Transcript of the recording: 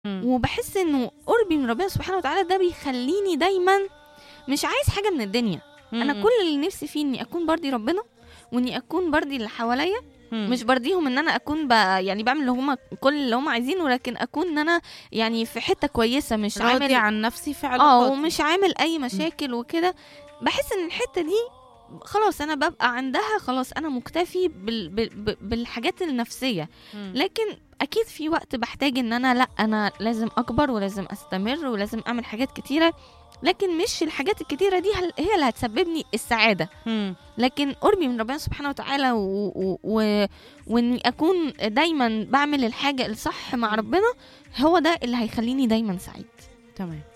مم. وبحس انه قربي من ربنا سبحانه وتعالى ده بيخليني دايما مش عايز حاجه من الدنيا انا مم. كل اللي نفسي فيه اني اكون برضي ربنا واني اكون برضي اللي حواليا مم. مش برضيهم ان انا اكون ب... يعني بعمل اللي هم كل اللي هم عايزينه لكن اكون ان انا يعني في حته كويسه مش راضي عامل عن نفسي في اه علاقاتي ومش عامل اي مشاكل وكده بحس ان الحته دي خلاص انا ببقى عندها خلاص انا مكتفي بال... بال... بال- بالحاجات النفسيه مم. لكن اكيد في وقت بحتاج ان انا لا انا لازم اكبر ولازم استمر ولازم اعمل حاجات كتيره لكن مش الحاجات الكتيره دي هل- هي اللي هتسببني السعاده مم. لكن قربي من ربنا سبحانه وتعالى و... و... و... واني اكون دايما بعمل الحاجه الصح مع ربنا هو ده اللي هيخليني دايما سعيد تمام